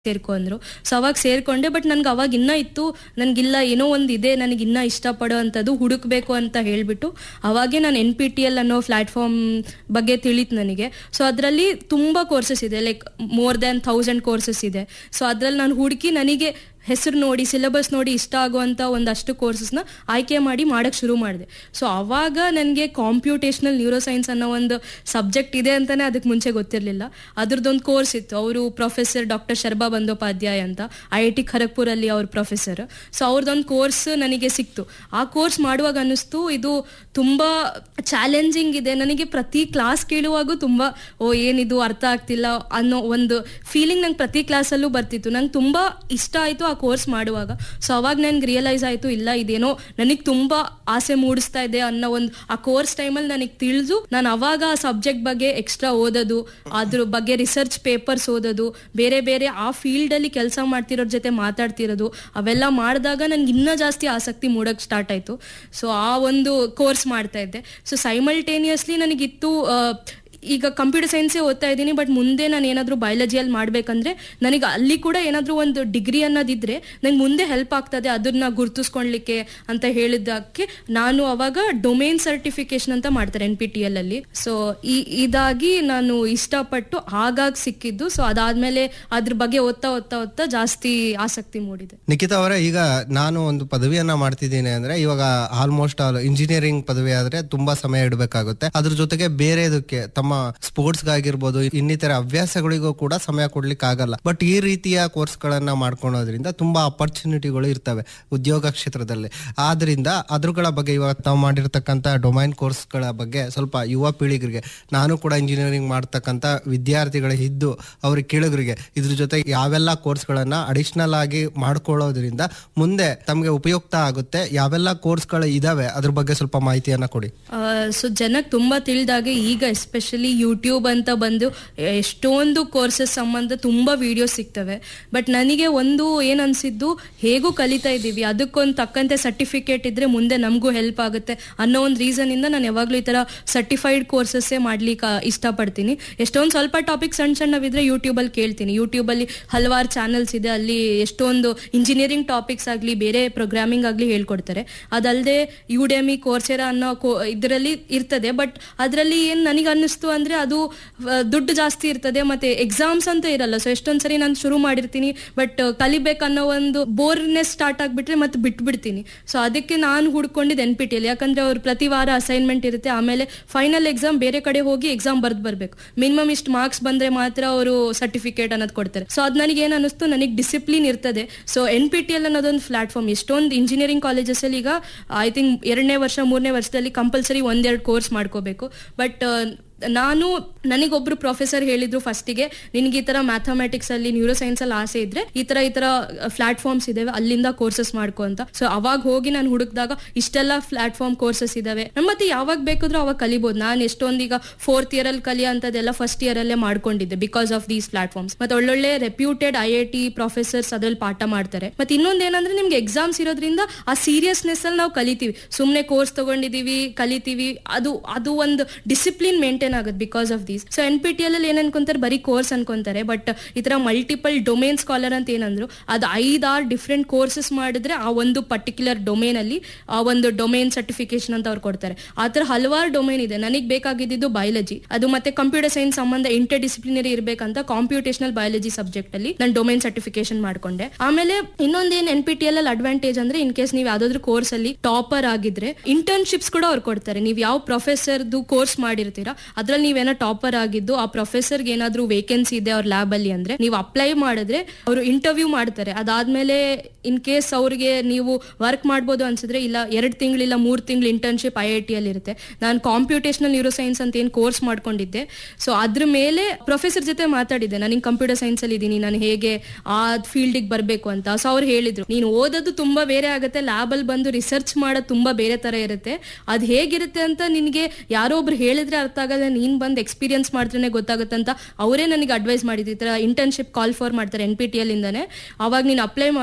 ಸೇರ್ಕೊ ಅಂದ್ರು ಸೊ ಅವಾಗ ಸೇರ್ಕೊಂಡೆ ಬಟ್ ನನ್ಗೆ ಅವಾಗ ಇನ್ನ ಇತ್ತು ನನ್ಗಿಲ್ಲ ಏನೋ ಒಂದು ಇದೆ ನನಗೆ ಇನ್ನ ಇಷ್ಟಪಡೋ ಅಂಥದ್ದು ಹುಡುಕ್ಬೇಕು ಅಂತ ಹೇಳ್ಬಿಟ್ಟು ಅವಾಗೆ ನಾನು ಎನ್ ಪಿ ಟಿ ಎಲ್ ಅನ್ನೋ ಪ್ಲಾಟ್ಫಾರ್ಮ್ ಬಗ್ಗೆ ತಿಳಿತು ನನಗೆ ಸೊ ಅದರಲ್ಲಿ ತುಂಬಾ ಕೋರ್ಸಸ್ ಇದೆ like more than thousand courses ಇದೆ ಸೊ ಅದ್ರಲ್ಲಿ ನಾನು ಹುಡುಕಿ ನನಗೆ ಹೆಸರು ನೋಡಿ ಸಿಲೆಬಸ್ ನೋಡಿ ಇಷ್ಟ ಆಗುವಂಥ ಒಂದಷ್ಟು ಕೋರ್ಸಸ್ನ ಆಯ್ಕೆ ಮಾಡಿ ಮಾಡಕ್ಕೆ ಶುರು ಮಾಡಿದೆ ಸೊ ಅವಾಗ ನನಗೆ ಕಾಂಪ್ಯೂಟೇಷನಲ್ ನ್ಯೂರೋ ಸೈನ್ಸ್ ಅನ್ನೋ ಒಂದು ಸಬ್ಜೆಕ್ಟ್ ಇದೆ ಅಂತಲೇ ಅದಕ್ಕೆ ಮುಂಚೆ ಗೊತ್ತಿರಲಿಲ್ಲ ಅದ್ರದ್ದೊಂದು ಕೋರ್ಸ್ ಇತ್ತು ಅವರು ಪ್ರೊಫೆಸರ್ ಡಾಕ್ಟರ್ ಶರ್ಬಾ ಬಂದೋಪಾಧ್ಯಾಯ ಅಂತ ಐ ಐ ಟಿ ಖರಗ್ಪುರಲ್ಲಿ ಅವ್ರ ಪ್ರೊಫೆಸರ್ ಸೊ ಅವ್ರದ್ದೊಂದು ಕೋರ್ಸ್ ನನಗೆ ಸಿಕ್ತು ಆ ಕೋರ್ಸ್ ಮಾಡುವಾಗ ಅನ್ನಿಸ್ತು ಇದು ತುಂಬ ಚಾಲೆಂಜಿಂಗ್ ಇದೆ ನನಗೆ ಪ್ರತಿ ಕ್ಲಾಸ್ ಕೇಳುವಾಗೂ ತುಂಬ ಓ ಏನಿದು ಅರ್ಥ ಆಗ್ತಿಲ್ಲ ಅನ್ನೋ ಒಂದು ಫೀಲಿಂಗ್ ನಂಗೆ ಪ್ರತಿ ಕ್ಲಾಸಲ್ಲೂ ಬರ್ತಿತ್ತು ನಂಗೆ ತುಂಬ ಇಷ್ಟ ಆಯಿತು ಆ ಕೋರ್ಸ್ ಮಾಡುವಾಗ ಸೊ ಅವಾಗ ನನ್ಗೆ ರಿಯಲೈಸ್ ಆಯಿತು ಇಲ್ಲ ಇದೇನೋ ನನಗೆ ತುಂಬ ಆಸೆ ಮೂಡಿಸ್ತಾ ಇದೆ ಅನ್ನೋ ಒಂದು ಆ ಕೋರ್ಸ್ ಟೈಮಲ್ಲಿ ನನಗೆ ತಿಳಿದು ನಾನು ಅವಾಗ ಆ ಸಬ್ಜೆಕ್ಟ್ ಬಗ್ಗೆ ಎಕ್ಸ್ಟ್ರಾ ಓದೋದು ಅದ್ರ ಬಗ್ಗೆ ರಿಸರ್ಚ್ ಪೇಪರ್ಸ್ ಓದೋದು ಬೇರೆ ಬೇರೆ ಆ ಫೀಲ್ಡಲ್ಲಿ ಕೆಲಸ ಮಾಡ್ತಿರೋರ ಜೊತೆ ಮಾತಾಡ್ತಿರೋದು ಅವೆಲ್ಲ ಮಾಡಿದಾಗ ನನ್ಗೆ ಇನ್ನೂ ಜಾಸ್ತಿ ಆಸಕ್ತಿ ಮೂಡೋಕೆ ಸ್ಟಾರ್ಟ್ ಆಯಿತು ಸೊ ಆ ಒಂದು ಕೋರ್ಸ್ ಮಾಡ್ತಾ ಇದ್ದೆ ಸೊ ಸೈಮಲ್ಟೇನಿಯಸ್ಲಿ ನನಗಿತ್ತು ಆ, ಈಗ ಕಂಪ್ಯೂಟರ್ ಸೈನ್ಸೇ ಓದ್ತಾ ಇದ್ದೀನಿ ಬಟ್ ಮುಂದೆ ನಾನು ಏನಾದರೂ ಬಯಾಲಜಿಯಲ್ಲಿ ಮಾಡಬೇಕಂದ್ರೆ ನನಗೆ ಅಲ್ಲಿ ಕೂಡ ಏನಾದರೂ ಒಂದು ಡಿಗ್ರಿ ಅನ್ನೋದಿದ್ರೆ ನಂಗೆ ಮುಂದೆ ಹೆಲ್ಪ್ ಆಗ್ತದೆ ಅದನ್ನ ಗುರ್ತಿಸ್ಕೊಳ್ಲಿಕ್ಕೆ ಅಂತ ಹೇಳಿದ್ದಕ್ಕೆ ನಾನು ಅವಾಗ ಡೊಮೇನ್ ಸರ್ಟಿಫಿಕೇಶನ್ ಅಂತ ಮಾಡ್ತಾರೆ ಎನ್ ಪಿ ಟಿ ಎಲ್ ಅಲ್ಲಿ ಸೊ ಈ ಇದಾಗಿ ನಾನು ಇಷ್ಟಪಟ್ಟು ಆಗಾಗ ಸಿಕ್ಕಿದ್ದು ಸೊ ಅದಾದ್ಮೇಲೆ ಅದ್ರ ಬಗ್ಗೆ ಓದ್ತಾ ಓದ್ತಾ ಓದ್ತಾ ಜಾಸ್ತಿ ಆಸಕ್ತಿ ಮೂಡಿದೆ ನಿಖಿತಾ ಅವರೇ ಈಗ ನಾನು ಒಂದು ಪದವಿಯನ್ನ ಮಾಡ್ತಿದ್ದೀನಿ ಅಂದ್ರೆ ಇವಾಗ ಆಲ್ಮೋಸ್ಟ್ ಆಲ್ ಇಂಜಿನಿಯರಿಂಗ್ ಪದವಿ ಆದ್ರೆ ತುಂಬಾ ಸಮಯ ಇಡಬೇಕಾಗುತ್ತೆ ಅದ್ರ ಜೊತೆಗೆ ಬೇರೆದಕ್ಕೆ ತಮ್ಮ ಸ್ಪೋರ್ಟ್ಸ್ ಗಾಗಿರ್ಬೋದು ಇನ್ನಿತರ ಹವ್ಯಾಸಗಳಿಗೂ ಕೂಡ ಸಮಯ ಕೊಡ್ಲಿಕ್ಕೆ ಆಗಲ್ಲ ಬಟ್ ಈ ರೀತಿಯ ಕೋರ್ಸ್ ಗಳನ್ನ ಮಾಡ್ಕೊಳೋದ್ರಿಂದ ತುಂಬಾ ಅಪರ್ಚುನಿಟಿಗಳು ಇರ್ತವೆ ಉದ್ಯೋಗ ಕ್ಷೇತ್ರದಲ್ಲಿ ಆದ್ರಿಂದ ಅದ್ರಗಳ ಬಗ್ಗೆ ಇವಾಗ ತಾವು ಮಾಡಿರ್ತಕ್ಕಂಥ ಡೊಮೈನ್ ಕೋರ್ಸ್ಗಳ ಬಗ್ಗೆ ಸ್ವಲ್ಪ ಯುವ ಪೀಳಿಗರಿಗೆ ನಾನು ಕೂಡ ಇಂಜಿನಿಯರಿಂಗ್ ಮಾಡ್ತಕ್ಕಂಥ ವಿದ್ಯಾರ್ಥಿಗಳ ಇದ್ದು ಅವ್ರಿಗೆ ಕೇಳಿಗರಿಗೆ ಇದ್ರ ಜೊತೆ ಯಾವೆಲ್ಲ ಕೋರ್ಸ್ಗಳನ್ನ ಅಡಿಷನಲ್ ಆಗಿ ಮಾಡ್ಕೊಳ್ಳೋದ್ರಿಂದ ಮುಂದೆ ತಮಗೆ ಉಪಯುಕ್ತ ಆಗುತ್ತೆ ಯಾವೆಲ್ಲ ಕೋರ್ಸ್ಗಳು ಇದಾವೆ ಅದ್ರ ಬಗ್ಗೆ ಸ್ವಲ್ಪ ಮಾಹಿತಿಯನ್ನ ಕೊಡಿ ಸೊ ಜನಕ್ಕೆ ತುಂಬಾ ತಿಳಿದಾಗೆ ಈಗ ಎಸ್ಪೆಷಲಿ ಯೂಟ್ಯೂಬ್ ಅಂತ ಬಂದು ಎಷ್ಟೊಂದು ಕೋರ್ಸಸ್ ಸಂಬಂಧ ತುಂಬಾ ವಿಡಿಯೋಸ್ ಸಿಗ್ತವೆ ಬಟ್ ನನಗೆ ಒಂದು ಏನ್ ಅನ್ಸಿದ್ದು ಹೇಗೂ ಕಲಿತಾ ಇದ್ದೀವಿ ಅದಕ್ಕೊಂದು ತಕ್ಕಂತೆ ಸರ್ಟಿಫಿಕೇಟ್ ಇದ್ರೆ ಮುಂದೆ ನಮಗೂ ಹೆಲ್ಪ್ ಆಗುತ್ತೆ ಅನ್ನೋ ಒಂದು ರೀಸನ್ ಇಂದ ನಾನು ಯಾವಾಗ್ಲೂ ಈ ತರ ಸರ್ಟಿಫೈಡ್ ಕೋರ್ಸಸ್ಸೇ ಮಾಡ್ಲಿಕ್ಕೆ ಇಷ್ಟಪಡ್ತೀನಿ ಎಷ್ಟೊಂದು ಸ್ವಲ್ಪ ಟಾಪಿಕ್ ಸಣ್ಣ ಸಣ್ಣವಿದ್ರೆ ಯೂಟ್ಯೂಬ್ ಅಲ್ಲಿ ಕೇಳ್ತೀನಿ ಯೂಟ್ಯೂಬ್ ಅಲ್ಲಿ ಹಲವಾರು ಚಾನಲ್ಸ್ ಇದೆ ಅಲ್ಲಿ ಎಷ್ಟೊಂದು ಇಂಜಿನಿಯರಿಂಗ್ ಟಾಪಿಕ್ಸ್ ಆಗಲಿ ಬೇರೆ ಪ್ರೋಗ್ರಾಮಿಂಗ್ ಆಗಲಿ ಹೇಳ್ಕೊಡ್ತಾರೆ ಅದಲ್ಲದೆ ಯುಡೆಮಿ ಕೋರ್ಸೆರಾ ಅನ್ನೋ ಕೋ ಇದರಲ್ಲಿ ಇರ್ತದೆ ಬಟ್ ಅದರಲ್ಲಿ ಏನು ನನಗೆ ಅನ್ನಿಸ್ತು ಅಂದ್ರೆ ಅದು ಆ, ದುಡ್ಡು ಜಾಸ್ತಿ ಇರ್ತದೆ ಮತ್ತೆ ಎಕ್ಸಾಮ್ಸ್ ಅಂತ ಇರಲ್ಲ ಸೊ ಎಷ್ಟೊಂದ್ ಸರಿ ನಾನು ಶುರು ಮಾಡಿರ್ತೀನಿ ಬಟ್ ಕಲಿಬೇಕನ್ನೋ ಒಂದು ಬೋರ್ನೆಸ್ ಸ್ಟಾರ್ಟ್ ಆಗ್ಬಿಟ್ರೆ ಮತ್ತೆ ಬಿಟ್ಬಿಡ್ತೀನಿ ಸೊ ಅದಕ್ಕೆ ನಾನು ಹುಡ್ಕೊಂಡಿದ್ದು ಎನ್ ಪಿ ಟಿ ಯಾಕಂದ್ರೆ ಅವ್ರು ಪ್ರತಿ ವಾರ ಅಸೈನ್ಮೆಂಟ್ ಇರುತ್ತೆ ಆಮೇಲೆ ಫೈನಲ್ ಎಕ್ಸಾಮ್ ಬೇರೆ ಕಡೆ ಹೋಗಿ ಎಕ್ಸಾಮ್ ಬರ್ದು ಬರಬೇಕು ಮಿನಿಮಮ್ ಇಷ್ಟು ಮಾರ್ಕ್ಸ್ ಬಂದ್ರೆ ಮಾತ್ರ ಅವರು ಸರ್ಟಿಫಿಕೇಟ್ ಅನ್ನೋದು ಕೊಡ್ತಾರೆ ಸೊ ಅದು ನನಗೆ ಏನು ಅನ್ನಿಸ್ತು ನನಗೆ ಡಿಸಿಪ್ಲಿನ್ ಇರ್ತದೆ so N P T L ಅನ್ನೋದೊಂದು ಪ್ಲಾಟ್ಫಾರ್ಮ್ ಎಷ್ಟೊಂದು ಇಂಜಿನಿಯರಿಂಗ್ ಕಾಲೇಜಸ್ ಅಲ್ಲಿ ಈಗ ಐ ಥಿಂಕ್ ಎರಡನೇ ವರ್ಷ ಮೂರನೇ ವರ್ಷದಲ್ಲಿ ಕಂಪಲ್ಸರಿ ಒಂದೆರಡು ಕೋರ್ಸ್ ಮಾಡ್ಕೋಬೇಕು ಬಟ್ ನಾನು ನನಗೊಬ್ರು ಪ್ರೊಫೆಸರ್ ಹೇಳಿದ್ರು ಫಸ್ಟಿಗೆ ನಿನ್ಗೆ ಈ ತರ ಮ್ಯಾಥಮೆಟಿಕ್ಸ್ ಅಲ್ಲಿ ನ್ಯೂರೋ ಸೈನ್ಸ್ ಅಲ್ಲಿ ಆಸೆ ಇದ್ರೆ ಈ ತರ ಈ ತರ ಪ್ಲಾಟ್ಫಾರ್ಮ್ಸ್ ಇದಾವೆ ಅಲ್ಲಿಂದ ಕೋರ್ಸಸ್ ಮಾಡ್ಕೊ ಅಂತ ಸೊ ಅವಾಗ ಹೋಗಿ ನಾನು ಹುಡುಕ್ದಾಗ ಇಷ್ಟೆಲ್ಲ ಪ್ಲಾಟ್ಫಾರ್ಮ್ ಕೋರ್ಸಸ್ ಇದಾವೆ ನಮ್ ಮತ್ತೆ ಯಾವಾಗ ಬೇಕಾದ್ರೂ ಅವಾಗ ಕಲಿಬಹುದು ನಾನು ಎಷ್ಟೊಂದು ಈಗ ಫೋರ್ತ್ ಇಯರ್ ಅಲ್ಲಿ ಕಲಿಯೋ ಅಂತದೆಲ್ಲ ಫಸ್ಟ್ ಇಯರ್ ಅಲ್ಲೇ ಮಾಡ್ಕೊಂಡಿದ್ದೆ ಬಿಕಾಸ್ ಆಫ್ ದೀಸ್ ಪ್ಲಾಟ್ಫಾರ್ಮ್ಸ್ ಮತ್ತೆ ಒಳ್ಳೊಳ್ಳೆ reputed I I T professors ಅದ್ರಲ್ಲಿ ಪಾಠ ಮಾಡ್ತಾರೆ ಮತ್ತೆ ಇನ್ನೊಂದು ಏನಂದ್ರೆ ನಿಮ್ಗೆ ಎಕ್ಸಾಮ್ಸ್ ಇರೋದ್ರಿಂದ ಆ ಸೀರಿಯಸ್ನೆಸ್ ಅಲ್ಲಿ ನಾವು ಕಲಿತೀವಿ ಸುಮ್ನೆ ಕೋರ್ಸ್ ತಗೊಂಡಿದೀವಿ ಕಲಿತೀವಿ ಅದು ಅದು ಒಂದು ಡಿಸಿಪ್ಲಿನ್ ಮೇಂಟೈನ್ ಆಗುತ್ತೆ because of these so N P T L ಏನ್ ಅನ್ಕೊಂತಾರೆ ಬರೀ ಕೋರ್ಸ್ ಅನ್ಕೊಂತಾರೆ ಬಟ್ ಈ ತರ ಮಲ್ಟಿಪಲ್ ಡೊಮೇನ್ ಸ್ಕಾಲರ್ ಅಂತ ಏನಂದ್ರು ಅದು ಐದಾರು ಡಿಫ್ರೆಂಟ್ ಕೋರ್ಸಸ್ ಮಾಡಿದ್ರೆ ಆ ಒಂದು ಪರ್ಟಿಕ್ಯುಲರ್ ಡೊಮೇನ್ ಅಲ್ಲಿ ಆ ಒಂದು ಡೊಮೇನ್ ಸರ್ಟಿಫಿಕೇಶನ್ ಅಂತ ಅವ್ರು ಕೊಡ್ತಾರೆ ಆ ತರ ಹಲವಾರು ಡೊಮೇನ್ ಇದೆ ನನಗೆ ಬೇಕಾಗಿದ್ದು ಬಯಾಲಜಿ ಅದು ಮತ್ತೆ ಕಂಪ್ಯೂಟರ್ ಸೈನ್ಸ್ ಸಂಬಂಧ ಇಂಟರ್ ಡಿಸಿಪ್ಲಿನರಿ ಇರಬೇಕಂತ ಕಾಂಪ್ಯೂಟೇಷನಲ್ ಬಯಾಲಜಿ ಸಬ್ಜೆಕ್ಟ್ ಅಲ್ಲಿ ನಾನು ಡೊಮೇನ್ ಸರ್ಟಿಫಿಕೇಶನ್ ಮಾಡ್ಕೊಂಡೆ ಆಮೇಲೆ ಇನ್ನೊಂದೇನ್ N P T L advantage ಅಂದ್ರೆ ಇನ್ ಕೇಸ್ ನೀವು ಯಾವ್ದಾದ್ರು ಕೋರ್ಸ್ ಅಲ್ಲಿ ಟಾಪರ್ ಆಗಿದ್ರೆ ಇಂಟರ್ನ್ಶಿಪ್ಸ್ ಕೂಡ ಅವ್ರು ಕೊಡ್ತಾರೆ ನೀವು ಯಾವ ಪ್ರೊಫೆಸರ್ದು ಕೋರ್ಸ್ ಮಾಡಿರ್ತೀರಾ ಅದ್ರಲ್ಲಿ ನೀವೇನೋ ಟಾಪರ್ ಆಗಿದ್ದು ಆ ಪ್ರೊಫೆಸರ್ಗೆ ಏನಾದ್ರೂ ವೇಕೆನ್ಸಿ ಇದೆ ಅವ್ರ ಲ್ಯಾಬ್ ಅಲ್ಲಿ ಅಂದ್ರೆ ನೀವು ಅಪ್ಲೈ ಮಾಡಿದ್ರೆ ಅವರು ಇಂಟರ್ವ್ಯೂ ಮಾಡ್ತಾರೆ ಅದಾದ್ಮೇಲೆ ಇನ್ ಕೇಸ್ ಅವ್ರಿಗೆ ನೀವು ವರ್ಕ್ ಮಾಡ್ಬೋದು ಅನ್ಸಿದ್ರೆ ಇಲ್ಲ ಎರಡು ತಿಂಗಳಿಲ್ಲ ಮೂರು ತಿಂಗಳು ಇಂಟರ್ನ್ಶಿಪ್ ಐ ಐ ಟಿ ಅಲ್ಲಿ ಇರುತ್ತೆ ನಾನು ಕಾಂಪ್ಯೂಟೇಷನಲ್ ನ್ಯೂರೋ ಸೈನ್ಸ್ ಅಂತ ಏನು ಕೋರ್ಸ್ ಮಾಡ್ಕೊಂಡಿದ್ದೆ ಸೊ ಅದ್ರ ಮೇಲೆ ಪ್ರೊಫೆಸರ್ ಜೊತೆ ಮಾತಾಡಿದ್ದೆ ನಾನು ಕಂಪ್ಯೂಟರ್ ಸೈನ್ಸ್ ಅಲ್ಲಿ ಇದ್ದೀನಿ ನಾನು ಹೇಗೆ ಆ ಫೀಲ್ಡಿಗೆ ಬರಬೇಕು ಅಂತ ಸೊ ಅವ್ರು ಹೇಳಿದ್ರು ನೀನು ಓದೋದು ತುಂಬಾ ಬೇರೆ ಆಗುತ್ತೆ ಲ್ಯಾಬ್ ಅಲ್ಲಿ ಬಂದು ರಿಸರ್ಚ್ ಮಾಡೋದು ತುಂಬಾ ಬೇರೆ ತರ ಇರುತ್ತೆ ಅದು ಹೇಗಿರುತ್ತೆ ಅಂತ ನಿನಗೆ ಯಾರೋ ಒಬ್ರು ಹೇಳಿದ್ರೆ ಅರ್ಥ ಆಗಲ್ಲ ನೀನ್ ಬಂದು ಎಕ್ಸ್ಪೀರಿಯನ್ಸ್ ಮಾಡಿದ್ರೆ ಗೊತ್ತಾಗುತ್ತೆ ಅಂತ ಅವರೇ ನನಗೆ ಅಡ್ವೈಸ್ ಮಾಡಿದ್ರು ಈ ತರ ಇಂಟರ್ನ್ಶಿಪ್ ಕಾಲ್ ಫಾರ್ ಮಾಡ್ತಾರೆ ಎನ್ ಪಿ ಟಿ ಎಲ್ ಇಂದಾನೆ ಅವಾಗ ನೀನು ಅಪ್ಲೈ ಮಾಡು in case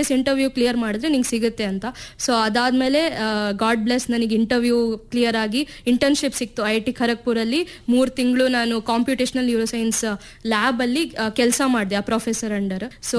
days interview clear ಮಾಡಿದ್ರೆ ನಿಂಗೆ ಸಿಗುತ್ತೆ ಅಂತ ಸೊ ಅದಾದ್ಮೇಲೆ ಗಾಡ್ ಬ್ಲೆಸ್ ನನಗೆ ಇಂಟರ್ವ್ಯೂ ಕ್ಲಿಯರ್ ಆಗಿ ಇಂಟರ್ನ್ಶಿಪ್ ಸಿಕ್ತು ಐ ಐ ಟಿ ಖರಗ್ಪುರಲ್ಲಿ ಮೂರು ತಿಂಗಳು ನಾನು ಕಾಂಪ್ಯೂಟೇಷನಲ್ ನ್ಯೂರೋ ಸೈನ್ಸ್ ಲ್ಯಾಬ್ ಅಲ್ಲಿ ಕೆಲಸ ಮಾಡಿದೆ ಆ ಪ್ರೊಫೆಸರ್ ಅಂಡರ್ ಸೊ